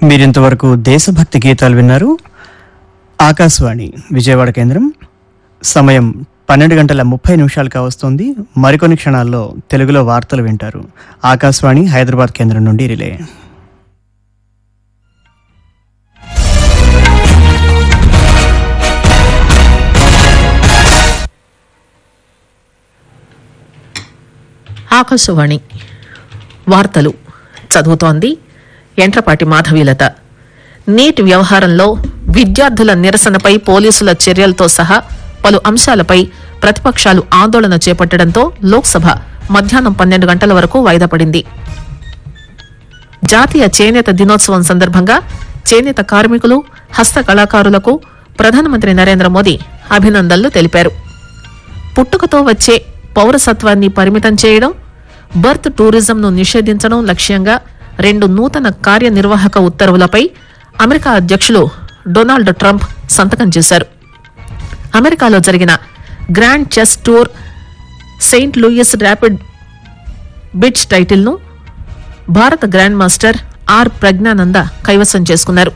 మీరింతవరకు దేశభక్తి గీతాలు విన్నారు ఆకాశవాణి విజయవాడ కేంద్రం సమయం పన్నెండు గంటల ముప్పై నిమిషాలు కావస్తోంది మరికొన్ని క్షణాల్లో తెలుగులో వార్తలు వింటారు ఆకాశవాణి హైదరాబాద్ కేంద్రం నుండి రిలే ఆకాశవాణి వార్తలు చదువుతోంది ఎంట్రపాటి మాధవీలత నీట్ వ్యవహారంలో విద్యార్థుల నిరసనపై పోలీసుల చర్యలతో సహా పలు అంశాలపై ప్రతిపక్షాలు ఆందోళన చేపట్టడంతో లోక్సభ మధ్యాహ్నం పన్నెండు గంటల వరకు వాయిదా పడింది జాతీయ చేనేత దినోత్సవం సందర్భంగా చేనేత కార్మికులు హస్త కళాకారులకు ప్రధానమంత్రి నరేంద్ర మోదీ అభినందనలు తెలిపారు పుట్టుకతో వచ్చే పౌరసత్వాన్ని పరిమితం చేయడం బర్త్ టూరిజంను నిషేధించడం లక్ష్యంగా రెండు నూతన కార్యనిర్వాహక ఉత్తర్వులపై అమెరికా అధ్యక్షులు డొనాల్డ్ ట్రంప్ సంతకం చేశారు అమెరికాలో జరిగిన grand chess tour Saint Louis rapid బిచ్ టైటిల్ను భారత గ్రాండ్ మాస్టర్ ఆర్ ప్రజ్ఞానంద కైవసం చేసుకున్నారు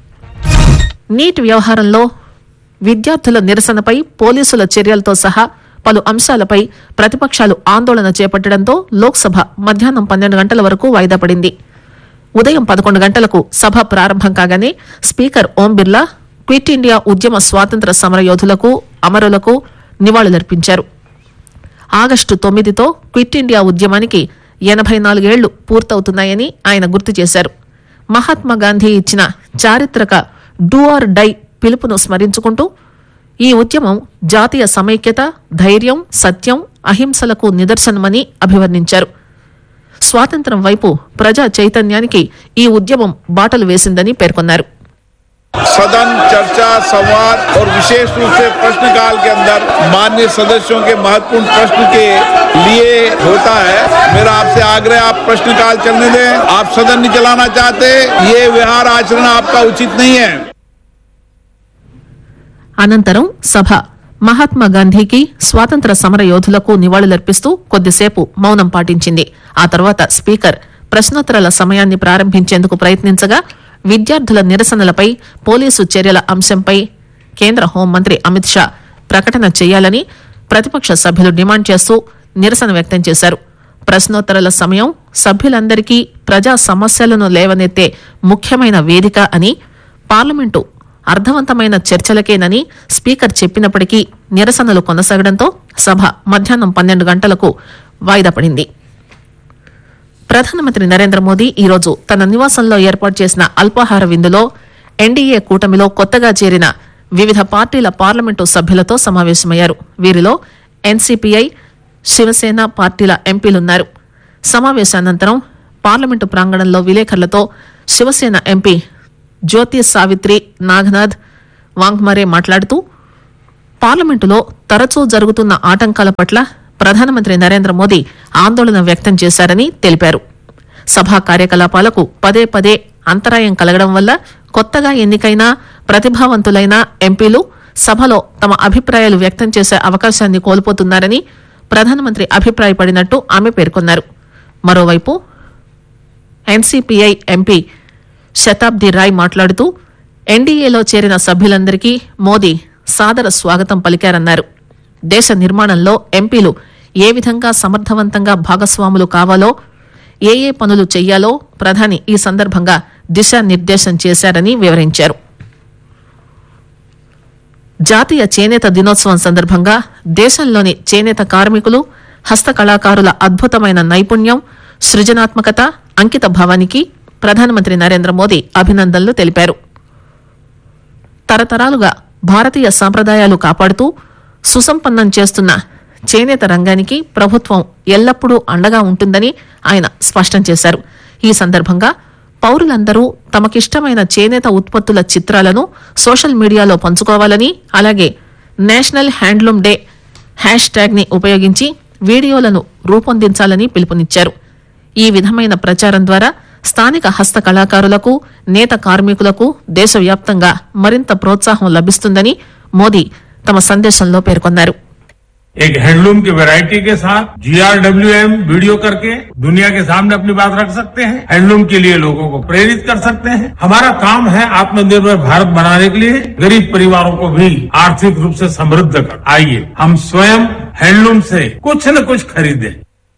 నీట్ వ్యవహారంలో విద్యార్థుల నిరసనపై పోలీసుల చర్యలతో సహా పలు అంశాలపై ప్రతిపక్షాలు ఆందోళన చేపట్టడంతో లోక్సభ మధ్యాహ్నం పన్నెండు గంటల వరకు వాయిదా పడింది ఉదయం పదకొండు గంటలకు సభ ప్రారంభం కాగానే speaker Om Birla quit India ఉద్యమ స్వాతంత్ర సమరయోధులకు అమరులకు నివాళులర్పించారు ఆగస్టు తొమ్మిదితో క్విట్ ఇండియా ఉద్యమానికి ఎనభై నాలుగేళ్లు పూర్తవుతున్నాయని ఆయన గుర్తు చేశారు మహాత్మా గాంధీ ఇచ్చిన చారిత్రక డూ ఆర్ డై పిలుపును స్మరించుకుంటూ ఈ ఉద్యమం జాతీయ సమైక్యత ధైర్యం సత్యం అహింసలకు నిదర్శనమని అభివర్ణించారు స్వాతంత్రం వైపు ప్రజా చైతన్యానికి ఈ ఉద్యమం బాటలు వేసిందని పేర్కొన్నారు सदन चर्चा संवाद और विशेष रूप से प्रश्नकाल के अंदर मान्य सदस्यों के महत्वपूर्ण प्रश्न के लिए होता है मेरा आपसे आग्रह आप प्रश्नकाल चलने दें आप सदन नहीं चलाना चाहते ये व्यवहार आचरण आपका उचित नहीं है అనంతరం సభ మహాత్మా గాంధీకి స్వాతంత్ర సమర యోధులకు నివాళులర్పిస్తూ కొద్దిసేపు మౌనం పాటించింది ఆ తర్వాత స్పీకర్ ప్రశ్నోత్తరాల సమయాన్ని ప్రారంభించేందుకు ప్రయత్నించగా విద్యార్థుల నిరసనలపై పోలీసు చర్యల అంశంపై కేంద్ర హోంమంత్రి అమిత్ షా ప్రకటన చేయాలని ప్రతిపక్ష సభ్యులు డిమాండ్ చేస్తూ నిరసన వ్యక్తం చేశారు ప్రశ్నోత్తరాల సమయం సభ్యులందరికీ ప్రజా సమస్యలను లేవనెత్తే ముఖ్యమైన వేదిక అని పార్లమెంటు అర్థవంతమైన చర్చలకేనని స్పీకర్ చెప్పినప్పటికీ నిరసనలు కొనసాగడంతో సభ మధ్యాహ్నం పన్నెండు గంటలకు వాయిదా పడింది ప్రధానమంత్రి నరేంద్ర మోదీ ఈరోజు తన నివాసంలో ఏర్పాటు చేసిన అల్పాహార విందులో ఎన్డీఏ కూటమిలో కొత్తగా చేరిన వివిధ పార్టీల పార్లమెంటు సభ్యులతో సమావేశమయ్యారు వీరిలో ఎన్సీపీఐ శివసేన పార్టీల ఎంపీలున్నారు సమావేశానంతరం పార్లమెంటు ప్రాంగణంలో విలేకరులతో శివసేన ఎంపీ జ్యోతి సావిత్రి నాగనాథ్ వాంగ్మరే మాట్లాడుతూ పార్లమెంటులో తరచూ జరుగుతున్న ఆటంకాల పట్ల ప్రధానమంత్రి నరేంద్ర మోదీ ఆందోళన వ్యక్తం చేశారని తెలిపారు సభా కార్యకలాపాలకు పదే పదే అంతరాయం కలగడం వల్ల కొత్తగా ఎన్నికైన ప్రతిభావంతులైన ఎంపీలు సభలో తమ అభిప్రాయాలు వ్యక్తం చేసే అవకాశాన్ని కోల్పోతున్నారని ప్రధానమంత్రి అభిప్రాయపడినట్టు ఆమె పేర్కొన్నారు మరోవైపు ఎన్సీపీఐ ఎంపీ శతాబ్ది రాయ్ మాట్లాడుతూ ఎన్డీఏలో చేరిన సభ్యులందరికీ మోదీ సాదర స్వాగతం పలికారన్నారు దేశ నిర్మాణంలో ఎంపీలు ఏ విధంగా సమర్థవంతంగా భాగస్వాములు కావాలో ఏ ఏ పనులు చెయ్యాలో ప్రధాని ఈ సందర్భంగా దిశానిర్దేశం చేశారని వివరించారు జాతీయ చేనేత దినోత్సవం సందర్భంగా దేశంలోని చేనేత కార్మికులు హస్త కళాకారుల అద్భుతమైన నైపుణ్యం సృజనాత్మకత అంకిత భావానికి ప్రధానమంత్రి నరేంద్ర మోదీ అభినందనలు తెలిపారు తరతరాలుగా భారతీయ సంప్రదాయాలు కాపాడుతూ సుసంపన్నం చేస్తున్న చేనేత రంగానికి ప్రభుత్వం ఎల్లప్పుడూ అండగా ఉంటుందని ఆయన స్పష్టం చేశారు ఈ సందర్భంగా పౌరులందరూ తమకిష్టమైన చేనేత ఉత్పత్తుల చిత్రాలను సోషల్ మీడియాలో పంచుకోవాలని అలాగే national handloom day hashtag ని ఉపయోగించి వీడియోలను రూపొందించాలని పిలుపునిచ్చారు ఈ విధమైన ప్రచారం ద్వారా స్థానిక హస్త కళాకారులకు నేత కార్మికులకు దేశవ్యాప్తంగా మరింత ప్రోత్సాహం లభిస్తుందని మోదీ తమ సందేశంలో పేర్కొన్నారు एक हैंडलूम की वैरायटी के साथ जीआरडब्ल्यूएम वीडियो करके दुनिया के सामने अपनी बात रख सकते हैं हैंडलूम के लिए लोगों को प्रेरित कर सकते हैं हमारा काम है आत्मनिर्भर भारत बनाने के लिए गरीब परिवारों को भी आर्थिक रूप से समृद्ध कर आइए हम स्वयं हैंडलूम से कुछ न कुछ खरीदें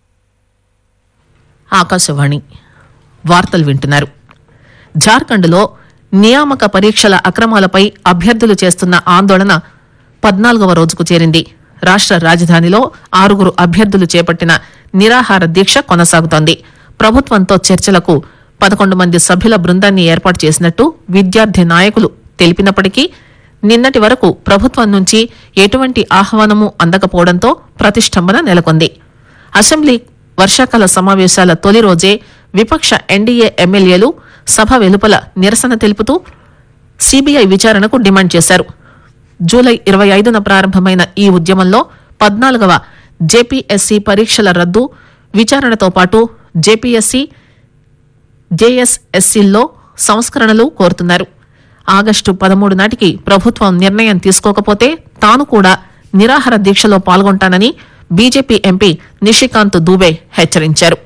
ఆకాశవాణి వార్తలు వింటున్నారు జార్ఖండ్లో నియామక పరీక్షల అక్రమాలపై అభ్యర్థులు చేస్తున్న ఆందోళన పద్నాలుగవ రోజుకు చేరింది రాష్ట రాజధానిలో ఆరుగురు అభ్యర్థులు చేపట్టిన నిరాహార దీక్ష కొనసాగుతోంది ప్రభుత్వంతో చర్చలకు పదకొండు మంది సభ్యుల బృందాన్ని ఏర్పాటు చేసినట్టు విద్యార్థి నాయకులు తెలిపినప్పటికీ నిన్నటి వరకు ప్రభుత్వం నుంచి ఎటువంటి ఆహ్వానము అందకపోవడంతో ప్రతిష్టంభన నెలకొంది అసెంబ్లీ వర్షాకాల సమావేశాల తొలి రోజే విపక్ష ఎన్డీఏ ఎమ్మెల్యేలు సభ వెలుపల నిరసన తెలుపుతూ సీబీఐ విచారణకు డిమాండ్ చేశారు జూలై ఇరవై ఐదున ప్రారంభమైన ఈ ఉద్యమంలో పద్నాలుగవ జేపీఎస్సీ పరీక్షల రద్దు విచారణతో పాటు జేపీఎస్సీ జేఎస్ఎస్సీల్లో సంస్కరణలు కోరుతున్నారు ఆగస్టు పదమూడు నాటికి ప్రభుత్వం నిర్ణయం తీసుకోకపోతే తాను కూడా నిరాహార దీక్షలో పాల్గొంటానని బీజేపీ ఎంపీ నిషికాంత్ దూబే హెచ్చరించారు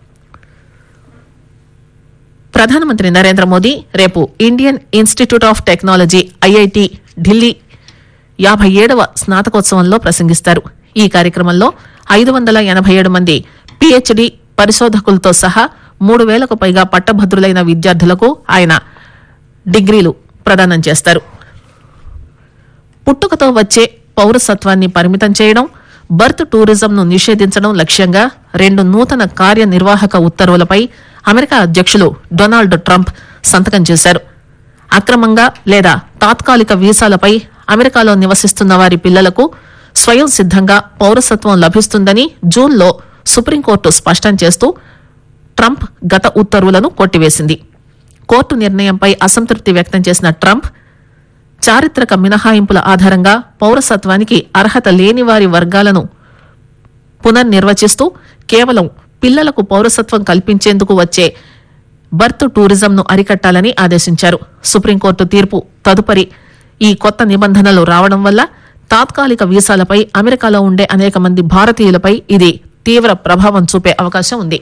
ప్రధానమంత్రి నరేంద్ర మోదీ రేపు Indian Institute of Technology IIT Delhi యాభై ఏడవ స్నాతకోత్సవంలో ప్రసంగిస్తారు ఈ కార్యక్రమంలో ఐదు వందల ఎనభై ఏడు మంది పిహెచ్డి పరిశోధకులతో సహా మూడు వేలకు పైగా పట్టభద్రులైన విద్యార్థులకు ఆయన డిగ్రీలు ప్రదానం చేస్తారు పుట్టుకతో వచ్చే పౌరసత్వాన్ని పరిమితం చేయడం బర్త్ టూరిజంను నిషేధించడం లక్ష్యంగా రెండు నూతన కార్యనిర్వాహక ఉత్తర్వులపై అమెరికా అధ్యక్షులు డొనాల్డ్ ట్రంప్ సంతకం చేశారు అక్రమంగా లేదా తాత్కాలిక వీసాలపై అమెరికాలో నివసిస్తున్న వారి పిల్లలకు స్వయం సిద్దంగా పౌరసత్వం లభిస్తుందని జూన్లో సుప్రీంకోర్టు స్పష్టం చేస్తూ ట్రంప్ గత ఉత్తర్వులను కొట్టివేసింది కోర్టు నిర్ణయంపై అసంతృప్తి వ్యక్తం చేసిన ట్రంప్ చారిత్రక మినహాయింపుల ఆధారంగా పౌరసత్వానికి అర్హత లేని వారి వర్గాలను పునర్నిర్వచిస్తూ కేవలం పిల్లలకు పౌరసత్వం కల్పించేందుకు వచ్చే బర్త్ టూరిజంను అరికట్టాలని ఆదేశించారు సుప్రీంకోర్టు తీర్పు తదుపరి ఈ కొత్త నిబంధనలు రావడం వల్ల తాత్కాలిక వీసాలపై అమెరికాలో ఉండే అనేక మంది భారతీయులపై ఇది తీవ్ర ప్రభావం చూపే అవకాశం ఉంది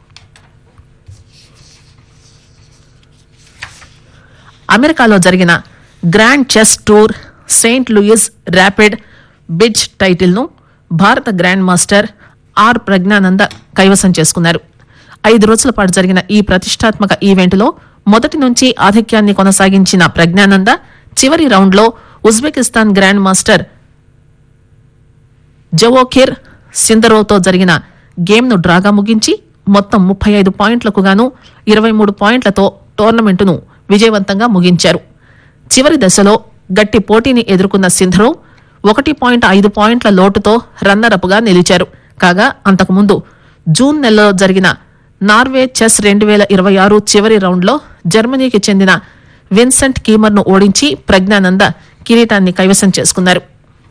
అమెరికాలో జరిగిన grand chess tour Saint Louis rapid బిడ్జ్ టైటిల్ను భారత గ్రాండ్ మాస్టర్ ఆర్ ప్రజ్ఞానంద కైవసం చేసుకున్నారు ఐదు రోజుల పాటు జరిగిన ఈ ప్రతిష్టాత్మక ఈవెంట్లో మొదటి నుంచి ఆధిక్యాన్ని కొనసాగించిన ప్రజ్ఞానంద చివరి రౌండ్లో ఉజ్బెకిస్తాన్ గ్రాండ్ మాస్టర్ జవోఖిర్ సిందరోతో జరిగిన గేమ్ను డ్రాగా ముగించి మొత్తం ముప్పై ఐదు పాయింట్లకు గాను ఇరవై మూడు పాయింట్లతో టోర్నమెంటును విజయవంతంగా ముగించారు చివరి దశలో గట్టి పోటీని ఎదుర్కొన్న సింధరో ఒకటి పాయింట్ ఐదు పాయింట్ల లోటుతో రన్నరప్గా నిలిచారు కాగా అంతకుముందు జూన్ నెలలో జరిగిన నార్వే చెస్ రెండు వేల ఇరవై ఆరు చివరి రౌండ్లో జర్మనీకి చెందిన విన్సెంట్ కీమర్ను ఓడించి ప్రజ్ఞానంద కిరీటాన్ని కైవసం చేసుకున్నారు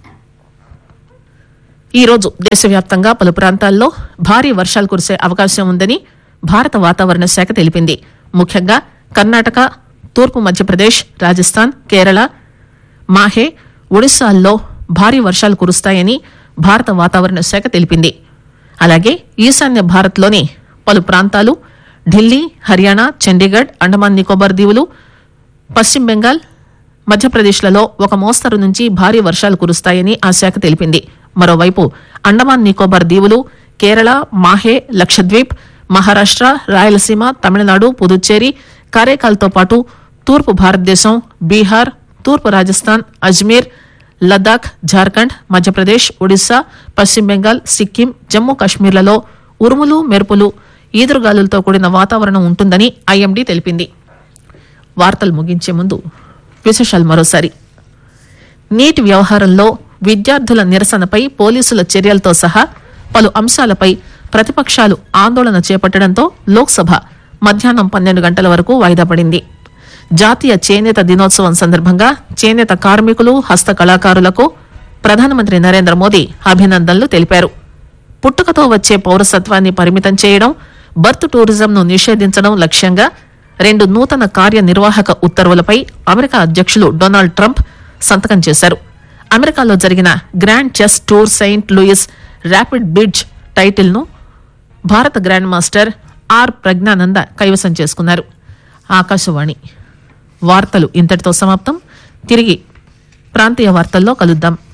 ఈ రోజు దేశవ్యాప్తంగా పలు ప్రాంతాల్లో భారీ వర్షాలు కురిసే అవకాశం ఉందని భారత వాతావరణ శాఖ తెలిపింది ముఖ్యంగా కర్ణాటక తూర్పు మధ్యప్రదేశ్ రాజస్థాన్ కేరళ మాహే ఒడిశాల్లో భారీ వర్షాలు కురుస్తాయని భారత వాతావరణ శాఖ తెలిపింది అలాగే ఈశాన్య భారత్లోని పలు ప్రాంతాలు ఢిల్లీ హర్యానా చండీగఢ్ అండమాన్ నికోబార్ దీవులు పశ్చిమ బెంగాల్ మధ్యప్రదేశ్లలో ఒక మోస్తరు నుంచి భారీ వర్షాలు కురుస్తాయని ఆ శాఖ తెలిపింది మరోవైపు అండమాన్ నికోబార్ దీవులు కేరళ మాహే లక్షద్వీప్ మహారాష్ట్ర రాయలసీమ తమిళనాడు పుదుచ్చేరి కారైకాల్తో పాటు తూర్పు భారతదేశం బీహార్ తూర్పు రాజస్థాన్ అజ్మీర్ లద్దాఖ్ జార్ఖండ్ మధ్యప్రదేశ్ ఒడిశా పశ్చిమ బెంగాల్ సిక్కిం జమ్మూ కాశ్మీర్లలో ఉరుములు మెరుపులు ఈదురుగాలులతో కూడిన వాతావరణం ఉంటుందని ఐఎండీ తెలిపింది వార్తలు ముగించే ముందు విశేషాలు మరోసారి నీటి వ్యవహారంలో విద్యార్థుల నిరసనపై పోలీసుల చర్యలతో సహా పలు అంశాలపై ప్రతిపక్షాలు ఆందోళన చేపట్టడంతో లోక్సభ మధ్యాహ్నం పన్నెండు గంటల వరకు వాయిదా పడింది జాతీయ చేనేత దినోత్సవం సందర్భంగా చేనేత కార్మికులు హస్త కళాకారులకు ప్రధానమంత్రి నరేంద్ర మోదీ అభినందనలు తెలిపారు పుట్టుకతో వచ్చే పౌరసత్వాన్ని పరిమితం చేయడం బర్త్ టూరిజంను నిషేధించడం లక్ష్యంగా రెండు నూతన కార్యనిర్వాహక ఉత్తర్వులపై అమెరికా అధ్యక్షులు డొనాల్డ్ ట్రంప్ సంతకం చేశారు అమెరికాలో జరిగిన grand chess tour Saint Louis rapid బ్రిడ్జ్ టైటిల్ ను భారత గ్రాండ్ మాస్టర్ ఆర్ ప్రజ్ఞానంద కైవసం చేసుకున్నారు ఆకాశవాణి వార్తలు ఇంతటితో సమాప్తం తిరిగి ప్రాంతీయ వార్తల్లో కలుద్దాం